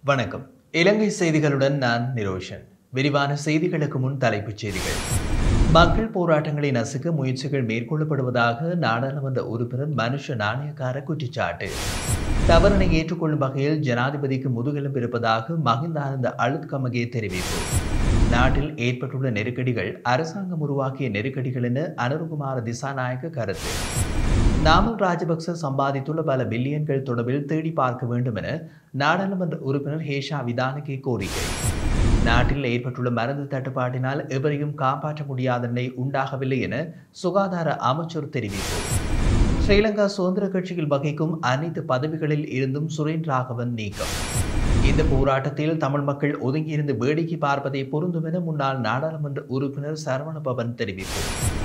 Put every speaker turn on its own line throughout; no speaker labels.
வணக்கம் இலங்கை செய்திகளுடன் நான் நிரோஷன் விரிவான செய்திகளுக்கு முன் தலைப்புச் செய்திகள் மக்கள் போராட்டங்களை நசுக்க முயற்சிகள் மேற்கொள்ளப்படுவதாக நாடாளுமன்ற உறுப்பினர் மனுஷ நாணயக்கார குற்றச்சாட்டு தவறினை ஏற்றுக்கொள்ளும் வகையில் ஜனாதிபதிக்கு முதுகெலும்பு இருப்பதாக மகிந்தானந்த அழுத்கமகே தெரிவிப்பு நாட்டில் ஏற்பட்டுள்ள நெருக்கடிகள் அரசாங்கம் உருவாக்கிய நெருக்கடிகள் என அனுருகுமார திசாநாயக்க கருத்து நாமல் ராஜபக்ச சம்பாதித்துள்ள பல பில்லியன்கள் தொடர்பில் தேடி பார்க்க வேண்டும் என நாடாளுமன்ற உறுப்பினர் ஹேஷா விதானகே கோரிக்கை நாட்டில் ஏற்பட்டுள்ள மருந்து தட்டுப்பாட்டினால் எவரையும் காப்பாற்ற முடியாத நிலை உண்டாகவில்லை என சுகாதார அமைச்சர் தெரிவிப்பு ஸ்ரீலங்கா சுதந்திர கட்சியில் வகிக்கும் அனைத்து பதவிகளில் இருந்தும் சுரேன் ராகவன் நீக்கம் இந்த போராட்டத்தில் தமிழ் மக்கள் ஒதுங்கியிருந்து வேடிக்கை பார்ப்பதை பொருந்தும் என முன்னாள் நாடாளுமன்ற உறுப்பினர் சரவணபவன் தெரிவிப்பு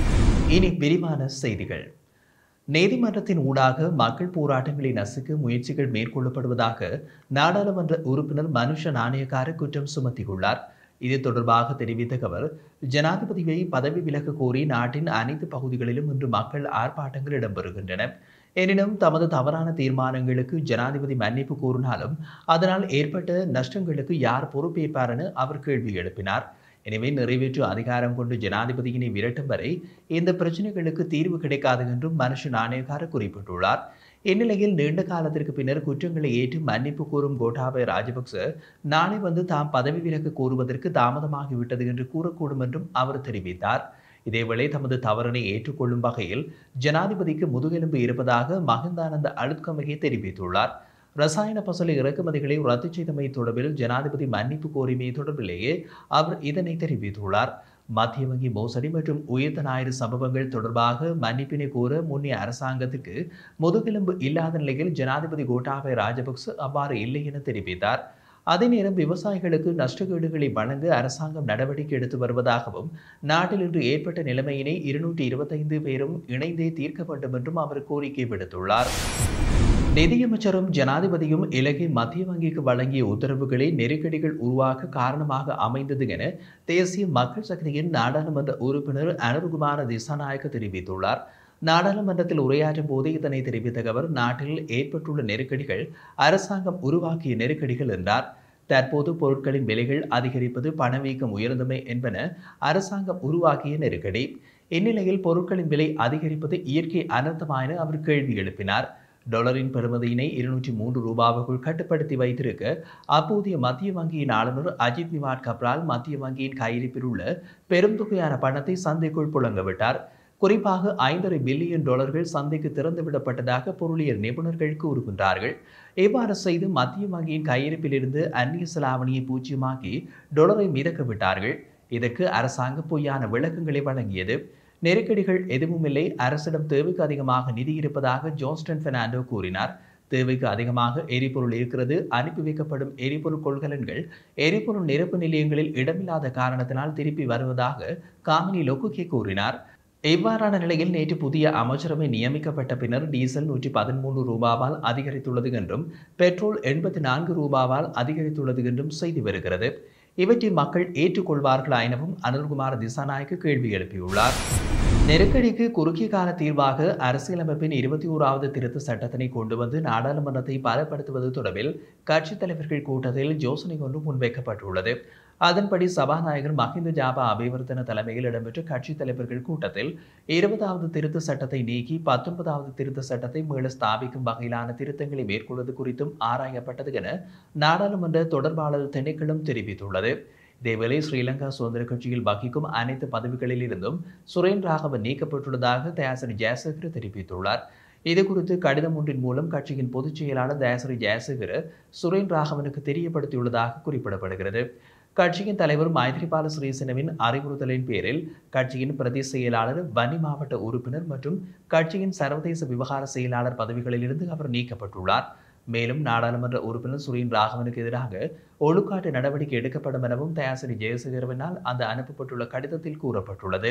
இனி விரிவான செய்திகள் நீதிமன்றத்தின் ஊடாக மக்கள் போராட்டங்களை நசுக்க முயற்சிகள் மேற்கொள்ளப்படுவதாக நாடாளுமன்ற உறுப்பினர் மனுஷ நாணயக்கார குற்றம் சுமத்தியுள்ளார் இது தொடர்பாக தெரிவித்த அவர் ஜனாதிபதியை பதவி விலக கோரி நாட்டின் அனைத்து பகுதிகளிலும் இன்று மக்கள் ஆர்ப்பாட்டங்கள் இடம்பெறுகின்றன எனினும் தமது தவறான தீர்மானங்களுக்கு ஜனாதிபதி மன்னிப்பு கூறினாலும் அதனால் ஏற்பட்ட நஷ்டங்களுக்கு யார் பொறுப்பேற்பார் என அவர் கேள்வி எழுப்பினார் எனவே நிறைவேற்று அதிகாரம் கொண்டு ஜனாதிபதியினை விரட்டும் வரை இந்த பிரச்சனைகளுக்கு தீர்வு கிடைக்காது என்றும் மனுஷ நாணயக்கார குறிப்பிட்டுள்ளார் இந்நிலையில் நீண்ட காலத்திற்கு பின்னர் குற்றங்களை ஏற்று மன்னிப்பு கூறும் கோட்டாபய ராஜபக்ச நாளை வந்து தாம் பதவி விலக்கு கோருவதற்கு தாமதமாகிவிட்டது என்று கூறக்கூடும் என்றும் அவர் தெரிவித்தார் இதேவேளை தமது தவறினை ஏற்றுக்கொள்ளும் வகையில் ஜனாதிபதிக்கு முதுகெலும்பு இருப்பதாக மகிந்தானந்த அழுத்கமகே தெரிவித்துள்ளார் ரசாயன பசலை இறக்குமதிகளை ரத்து செய்தமை தொடர்பில் ஜனாதிபதி மன்னிப்பு கோரிமை தொடர்பிலேயே அவர் இதனை தெரிவித்துள்ளார் மத்திய வங்கி மோசடி மற்றும் உயிர்த்த ஞாயிறு சம்பவங்கள் தொடர்பாக மன்னிப்பினை கோர முன்னைய அரசாங்கத்துக்கு முதுகெலும்பு இல்லாத நிலையில் ஜனாதிபதி கோட்டாபய ராஜபக்ச அவ்வாறு இல்லை என தெரிவித்தார் அதே நேரம் விவசாயிகளுக்கு நஷ்டகீடுகளை வழங்க அரசாங்கம் நடவடிக்கை எடுத்து வருவதாகவும் நாட்டில் இன்று ஏற்பட்ட நிலைமையினை இருநூற்றி இருபத்தைந்து பேரும் இணைந்தே தீர்க்க வேண்டும் என்றும் அவர் கோரிக்கை விடுத்துள்ளார் நிதியமைச்சரும் ஜனாதிபதியும் இலங்கை மத்திய வங்கிக்கு வழங்கிய உத்தரவுகளை நெருக்கடிகள் உருவாக்க காரணமாக அமைந்தது என தேசிய மக்கள் சக்தியின் நாடாளுமன்ற உறுப்பினர் அனுருகுமார திசாநாயக்க தெரிவித்துள்ளார் நாடாளுமன்றத்தில் உரையாற்றும் போது இதனை தெரிவித்த அவர் நாட்டில் ஏற்பட்டுள்ள நெருக்கடிகள் அரசாங்கம் உருவாக்கிய நெருக்கடிகள் என்றார் தற்போது பொருட்களின் விலைகள் அதிகரிப்பது பணவீக்கம் உயர்ந்தமை என்பன அரசாங்கம் உருவாக்கிய நெருக்கடி இந்நிலையில் பொருட்களின் விலை அதிகரிப்பது இயற்கை அனர்த்தமா என அவர் கேள்வி எழுப்பினார் டாலரின் பெறுமதியினை இருநூற்றி மூன்று ரூபாவுக்குள் கட்டுப்படுத்தி வைத்திருக்க அப்போதைய மத்திய வங்கியின் ஆளுநர் அஜித் நிவாட் கப்ரால் மத்திய வங்கியின் கையிருப்பில் உள்ள பெரும் தொகையான பணத்தை சந்தைக்குள் புழங்கவிட்டார் குறிப்பாக ஐந்தரை பில்லியன் டாலர்கள் சந்தைக்கு திறந்துவிடப்பட்டதாக பொருளியல் நிபுணர்கள் கூறுகின்றார்கள் இவ்வாறு செய்து மத்திய வங்கியின் கையிருப்பிலிருந்து அந்நிய செலாவணியை பூஜ்ஜியமாக்கி டாலரை மிதக்க விட்டார்கள் இதற்கு அரசாங்கம் பொய்யான விளக்கங்களை வழங்கியது நெருக்கடிகள் எதுவுமில்லை அரசிடம் தேவைக்கு அதிகமாக நிதி இருப்பதாக ஜோன்ஸ்டன் பெர்னாண்டோ கூறினார் தேவைக்கு அதிகமாக எரிபொருள் இருக்கிறது அனுப்பி வைக்கப்படும் எரிபொருள் கொள்கலன்கள் எரிபொருள் நிரப்பு நிலையங்களில் இடமில்லாத காரணத்தினால் திருப்பி வருவதாக காமினி லொக்குகே கூறினார் இவ்வாறான நிலையில் நேற்று புதிய அமைச்சரவை நியமிக்கப்பட்ட பின்னர் டீசல் நூற்றி பதிமூன்று ரூபாவால் அதிகரித்துள்ளது என்றும் பெட்ரோல் எண்பத்தி நான்கு ரூபாவால் அதிகரித்துள்ளது என்றும் செய்தி வருகிறது இவற்றை மக்கள் ஏற்றுக்கொள்வார்களா எனவும் அனுர்குமார் திசாநாயக்கு கேள்வி எழுப்பியுள்ளார் நெருக்கடிக்கு குறுகிய கால தீர்வாக அரசியலமைப்பின் இருபத்தி ஓராவது திருத்த சட்டத்தினை கொண்டு வந்து நாடாளுமன்றத்தை பலப்படுத்துவது தொடர்பில் கட்சித் தலைவர்கள் கூட்டத்தில் யோசனை ஒன்று முன்வைக்கப்பட்டுள்ளது அதன்படி சபாநாயகர் மஹிந்த ஜாபா அபிவர்த்தன தலைமையில் இடம்பெற்ற கட்சித் தலைவர்கள் கூட்டத்தில் இருபதாவது திருத்த சட்டத்தை நீக்கி பத்தொன்பதாவது திருத்த சட்டத்தை மீள ஸ்தாபிக்கும் வகையிலான திருத்தங்களை மேற்கொள்வது குறித்தும் ஆராயப்பட்டது என நாடாளுமன்ற தொடர்பாளர் திணைக்களம் தெரிவித்துள்ளது இதேவேளை ஸ்ரீலங்கா சுதந்திர கட்சியில் வகிக்கும் அனைத்து பதவிகளில் இருந்தும் சுரேன் ராகவன் நீக்கப்பட்டுள்ளதாக தயாசரி ஜெயசேகர் தெரிவித்துள்ளார் இது குறித்து கடிதம் ஒன்றின் மூலம் கட்சியின் பொதுச் செயலாளர் தயாசரி ஜெயசேகர் சுரேன் ராகவனுக்கு தெரியப்படுத்தியுள்ளதாக குறிப்பிடப்படுகிறது கட்சியின் தலைவர் மைத்ரிபால ஸ்ரீசேனவின் அறிவுறுத்தலின் பேரில் கட்சியின் பிரதி செயலாளர் வன்னி மாவட்ட உறுப்பினர் மற்றும் கட்சியின் சர்வதேச விவகார செயலாளர் பதவிகளிலிருந்து அவர் நீக்கப்பட்டுள்ளார் மேலும் நாடாளுமன்ற உறுப்பினர் சுரீன் ராகவனுக்கு எதிராக ஒழுக்காட்டு நடவடிக்கை எடுக்கப்படும் எனவும் தயாசிரி ஜெயசேகரவினால் அந்த அனுப்பப்பட்டுள்ள கடிதத்தில் கூறப்பட்டுள்ளது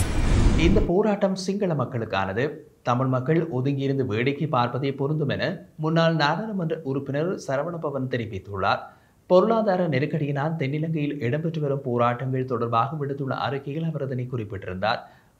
இந்த போராட்டம் சிங்கள மக்களுக்கானது தமிழ் மக்கள் ஒதுங்கியிருந்து வேடிக்கை பார்ப்பதை பொருந்தும் என முன்னாள் நாடாளுமன்ற உறுப்பினர் சரவணபவன் தெரிவித்துள்ளார் பொருளாதார நெருக்கடியினால் தென்னிலங்கையில் இடம்பெற்று வரும் போராட்டங்கள் தொடர்பாக விடுத்துள்ள அறிக்கையில் அவர் அதனை குறிப்பிட்டிருந்தார்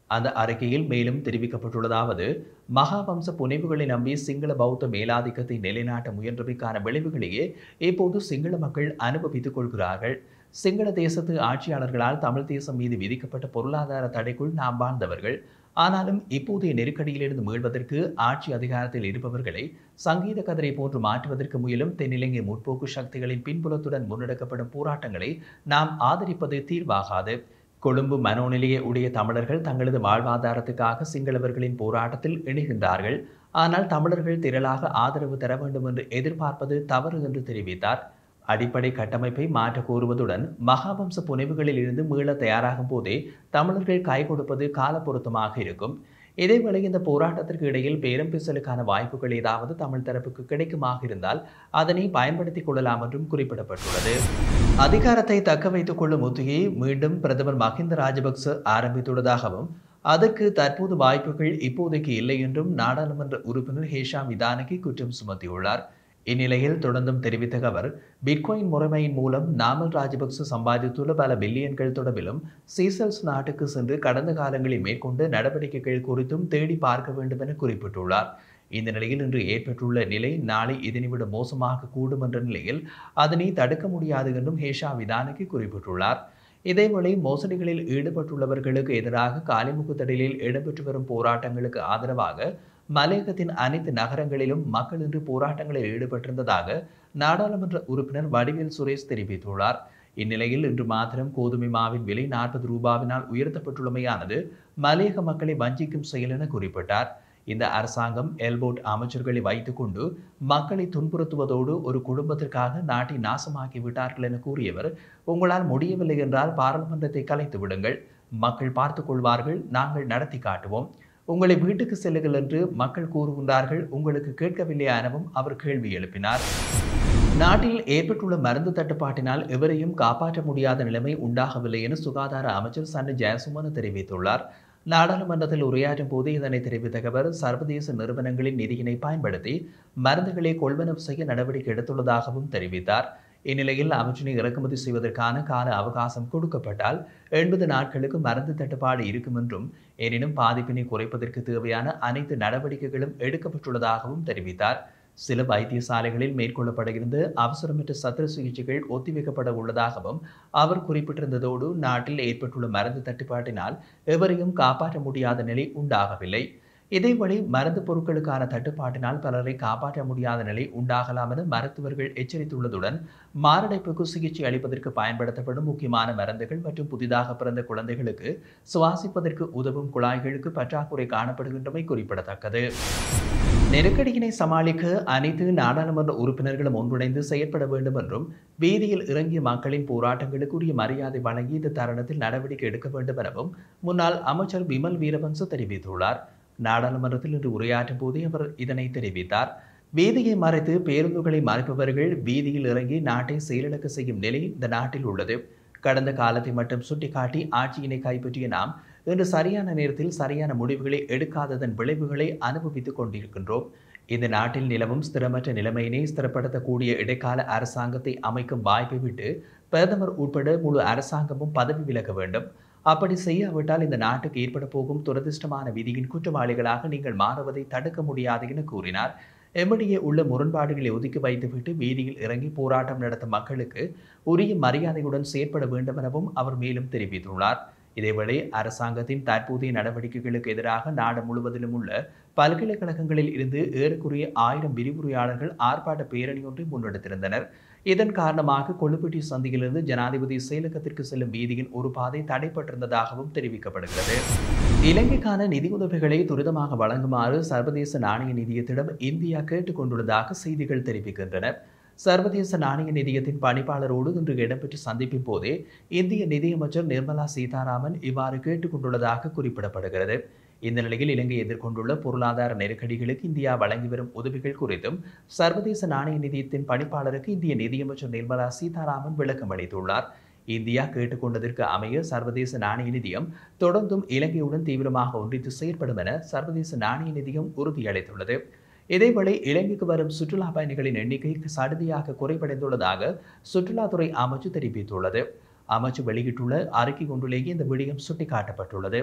அந்த அறிக்கையில் மேலும் தெரிவிக்கப்பட்டுள்ளதாவது மகாவம்ச புனைவுகளை நம்பி சிங்கள பௌத்த மேலாதிக்கத்தை நிலைநாட்ட முயன்றமைக்கான விளைவுகளையே இப்போது சிங்கள மக்கள் அனுபவித்துக் கொள்கிறார்கள் சிங்கள தேசத்து ஆட்சியாளர்களால் தமிழ் தேசம் மீது விதிக்கப்பட்ட பொருளாதார தடைக்குள் நாம் வாழ்ந்தவர்கள் ஆனாலும் இப்போதைய நெருக்கடியிலிருந்து மீள்வதற்கு ஆட்சி அதிகாரத்தில் இருப்பவர்களை சங்கீத கதிரை போன்று மாற்றுவதற்கு முயலும் தென்னிலங்கை முற்போக்கு சக்திகளின் பின்புலத்துடன் முன்னெடுக்கப்படும் போராட்டங்களை நாம் ஆதரிப்பது தீர்வாகாது கொழும்பு மனோநிலையை உடைய தமிழர்கள் தங்களது வாழ்வாதாரத்துக்காக சிங்களவர்களின் போராட்டத்தில் இணைகின்றார்கள் ஆனால் தமிழர்கள் திரளாக ஆதரவு தர வேண்டும் என்று எதிர்பார்ப்பது தவறு என்று தெரிவித்தார் அடிப்படை கட்டமைப்பை மாற்ற கோருவதுடன் மகாவம்ச புனைவுகளில் இருந்து மீள தயாராகும் போதே தமிழர்கள் கை கொடுப்பது காலப்பொருத்தமாக இருக்கும் இதேவேளை இந்த போராட்டத்திற்கு இடையில் பேரம் பேசலுக்கான வாய்ப்புகள் ஏதாவது தமிழ் தரப்புக்கு கிடைக்குமாக இருந்தால் அதனை பயன்படுத்திக் கொள்ளலாம் என்றும் குறிப்பிடப்பட்டுள்ளது அதிகாரத்தை தக்க வைத்துக் கொள்ளும் உத்தியை மீண்டும் பிரதமர் மஹிந்த ராஜபக்ச ஆரம்பித்துள்ளதாகவும் அதற்கு தற்போது வாய்ப்புகள் இப்போதைக்கு இல்லை என்றும் நாடாளுமன்ற உறுப்பினர் ஹேஷாம் இதானகி குற்றம் சுமத்தியுள்ளார் இந்நிலையில் தொடர்ந்தும் தெரிவித்த அவர் பிட்காயின் முறைமையின் மூலம் நாமல் ராஜபக்ச சம்பாதித்துள்ள பல பில்லியன்கள் தொடர்பிலும் சீசல்ஸ் நாட்டுக்கு சென்று கடந்த காலங்களில் மேற்கொண்ட நடவடிக்கைகள் குறித்தும் தேடி பார்க்க வேண்டும் என குறிப்பிட்டுள்ளார் இந்த நிலையில் இன்று ஏற்பட்டுள்ள நிலை நாளை இதனை விட மோசமாக கூடும் என்ற நிலையில் அதனை தடுக்க முடியாது என்றும் ஹேஷா விதானகி குறிப்பிட்டுள்ளார் இதேவேளை மோசடிகளில் ஈடுபட்டுள்ளவர்களுக்கு எதிராக காலிமுகத்தடலில் இடம்பெற்று வரும் போராட்டங்களுக்கு ஆதரவாக மலையகத்தின் அனைத்து நகரங்களிலும் மக்கள் இன்று போராட்டங்களில் ஈடுபட்டிருந்ததாக நாடாளுமன்ற உறுப்பினர் வடிவேல் சுரேஷ் தெரிவித்துள்ளார் இந்நிலையில் இன்று மாத்திரம் கோதுமை மாவின் விலை நாற்பது ரூபாவினால் உயர்த்தப்பட்டுள்ளமையானது மலையக மக்களை வஞ்சிக்கும் செயல் என குறிப்பிட்டார் இந்த அரசாங்கம் எல்போட் அமைச்சர்களை வைத்துக்கொண்டு மக்களை துன்புறுத்துவதோடு ஒரு குடும்பத்திற்காக நாட்டை நாசமாக்கி விட்டார்கள் என கூறியவர் உங்களால் முடியவில்லை என்றால் பாராளுமன்றத்தை கலைத்து விடுங்கள் மக்கள் பார்த்துக் கொள்வார்கள் நாங்கள் நடத்தி காட்டுவோம் உங்களை வீட்டுக்கு செல்லுங்கள் என்று மக்கள் கூறுகின்றார்கள் உங்களுக்கு கேட்கவில்லையா எனவும் அவர் கேள்வி எழுப்பினார் நாட்டில் ஏற்பட்டுள்ள மருந்து தட்டுப்பாட்டினால் எவரையும் காப்பாற்ற முடியாத நிலைமை உண்டாகவில்லை என சுகாதார அமைச்சர் சன்னு ஜெயசுமன் தெரிவித்துள்ளார் நாடாளுமன்றத்தில் உரையாற்றும் போது இதனை தெரிவித்த அவர் சர்வதேச நிறுவனங்களின் நிதியினை பயன்படுத்தி மருந்துகளை கொள்வனவு செய்ய நடவடிக்கை எடுத்துள்ளதாகவும் தெரிவித்தார் இந்நிலையில் அவற்றினை இறக்குமதி செய்வதற்கான கால அவகாசம் கொடுக்கப்பட்டால் எண்பது நாட்களுக்கு மருந்து தட்டுப்பாடு இருக்கும் என்றும் எனினும் பாதிப்பினை குறைப்பதற்கு தேவையான அனைத்து நடவடிக்கைகளும் எடுக்கப்பட்டுள்ளதாகவும் தெரிவித்தார் சில வைத்தியசாலைகளில் மேற்கொள்ளப்பட இருந்த அவசரமற்ற சத்திர சிகிச்சைகள் ஒத்திவைக்கப்பட உள்ளதாகவும் அவர் குறிப்பிட்டிருந்ததோடு நாட்டில் ஏற்பட்டுள்ள மருந்து தட்டுப்பாட்டினால் எவரையும் காப்பாற்ற முடியாத நிலை உண்டாகவில்லை இதேவழி மருந்து பொருட்களுக்கான தட்டுப்பாட்டினால் பலரை காப்பாற்ற முடியாத நிலை உண்டாகலாம் என மருத்துவர்கள் எச்சரித்துள்ளதுடன் மாரடைப்புக்கு சிகிச்சை அளிப்பதற்கு பயன்படுத்தப்படும் முக்கியமான மருந்துகள் மற்றும் புதிதாக பிறந்த குழந்தைகளுக்கு சுவாசிப்பதற்கு உதவும் குழாய்களுக்கு பற்றாக்குறை காணப்படுகின்றமை குறிப்பிடத்தக்கது நெருக்கடியினை சமாளிக்க அனைத்து நாடாளுமன்ற உறுப்பினர்களும் ஒன்றிணைந்து செயற்பட வேண்டும் என்றும் வீதியில் இறங்கிய மக்களின் போராட்டங்களுக்கு உரிய மரியாதை வழங்கி இந்த தருணத்தில் நடவடிக்கை எடுக்க வேண்டும் எனவும் முன்னாள் அமைச்சர் விமல் வீரவன்ச தெரிவித்துள்ளார் நாடாளுமன்றத்தில் இன்று உரையாற்றும் போதே அவர் இதனை தெரிவித்தார் வீதியை மறைத்து பேருந்துகளை மறைப்பவர்கள் வீதியில் இறங்கி நாட்டை செயலிழக்க செய்யும் நிலை இந்த நாட்டில் உள்ளது கடந்த காலத்தை மட்டும் சுட்டிக்காட்டி ஆட்சியினை கைப்பற்றிய நாம் இன்று சரியான நேரத்தில் சரியான முடிவுகளை எடுக்காததன் விளைவுகளை அனுபவித்துக் கொண்டிருக்கின்றோம் இந்த நாட்டில் நிலவும் ஸ்திரமற்ற நிலைமையினை ஸ்திரப்படுத்தக்கூடிய இடைக்கால அரசாங்கத்தை அமைக்கும் வாய்ப்பை விட்டு பிரதமர் உட்பட முழு அரசாங்கமும் பதவி விலக வேண்டும் அப்படி செய்யாவிட்டால் இந்த நாட்டுக்கு ஏற்பட போகும் துரதிர்ஷ்டமான விதியின் குற்றவாளிகளாக நீங்கள் மாறுவதை தடுக்க முடியாது என கூறினார் எம்மிடையே உள்ள முரண்பாடுகளை ஒதுக்கி வைத்துவிட்டு வீதியில் இறங்கி போராட்டம் நடத்தும் மக்களுக்கு உரிய மரியாதையுடன் செயற்பட வேண்டும் எனவும் அவர் மேலும் தெரிவித்துள்ளார் இதேவேளை அரசாங்கத்தின் தற்போதைய நடவடிக்கைகளுக்கு எதிராக நாடு முழுவதிலும் உள்ள பல்கலைக்கழகங்களில் இருந்து ஏறக்குறைய ஆயிரம் விரிவுரையாளர்கள் ஆர்ப்பாட்ட பேரணி ஒன்றை முன்னெடுத்திருந்தனர் இதன் காரணமாக கொள்ளுப்பட்டி சந்தியிலிருந்து ஜனாதிபதி செயலகத்திற்கு செல்லும் வீதியின் ஒரு பாதை தடைப்பட்டிருந்ததாகவும் தெரிவிக்கப்படுகிறது இலங்கைக்கான நிதியுதவிகளை துரிதமாக வழங்குமாறு சர்வதேச நாணய நிதியத்திடம் இந்தியா கேட்டுக்கொண்டுள்ளதாக செய்திகள் தெரிவிக்கின்றன சர்வதேச நாணய நிதியத்தின் பணிப்பாளரோடு இன்று இடம்பெற்ற சந்திப்பின் போதே இந்திய நிதியமைச்சர் நிர்மலா சீதாராமன் இவ்வாறு கேட்டுக்கொண்டுள்ளதாக குறிப்பிடப்படுகிறது இந்த நிலையில் இலங்கை எதிர்கொண்டுள்ள பொருளாதார நெருக்கடிகளுக்கு இந்தியா வழங்கி வரும் உதவிகள் குறித்தும் சர்வதேச நாணய நிதியத்தின் பணிப்பாளருக்கு இந்திய நிதியமைச்சர் நிர்மலா சீதாராமன் விளக்கம் அளித்துள்ளார் இந்தியா கேட்டுக்கொண்டதற்கு அமைய சர்வதேச நாணய நிதியம் தொடர்ந்தும் இலங்கையுடன் தீவிரமாக ஒன்றித்து செயற்படும் என சர்வதேச நாணய நிதியம் உறுதியளித்துள்ளது இதேவேளை இலங்கைக்கு வரும் சுற்றுலா பயணிகளின் எண்ணிக்கை சடுதியாக குறைவடைந்துள்ளதாக சுற்றுலாத்துறை அமைச்சு தெரிவித்துள்ளது அமைச்சு வெளியிட்டுள்ள அறிக்கை ஒன்றிலேயே இந்த விடயம் சுட்டிக்காட்டப்பட்டுள்ளது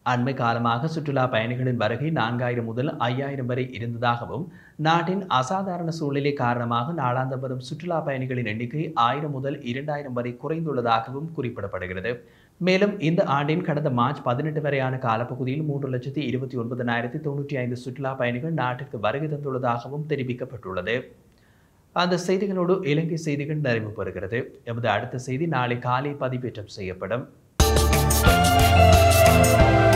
அண்மை காலமாக சுற்றுலா பயணிகளின் வருகை நான்காயிரம் முதல் ஐயாயிரம் வரை இருந்ததாகவும் நாட்டின் அசாதாரண சூழ்நிலை காரணமாக நாளாந்தம் வரும் சுற்றுலா பயணிகளின் எண்ணிக்கை ஆயிரம் முதல் இரண்டாயிரம் வரை குறைந்துள்ளதாகவும் குறிப்பிடப்படுகிறது மேலும் இந்த ஆண்டின் கடந்த மார்ச் பதினெட்டு வரையான காலப்பகுதியில் மூன்று லட்சத்தி இருபத்தி ஒன்பதனாயிரத்தி தொண்ணூற்றி ஐந்து சுற்றுலா பயணிகள் நாட்டிற்கு வருகை தந்துள்ளதாகவும் தெரிவிக்கப்பட்டுள்ளது அந்த செய்திகளோடு இலங்கை செய்திகள் நிறைவு பெறுகிறது எமது அடுத்த செய்தி நாளை காலை பதிவேற்றம் செய்யப்படும்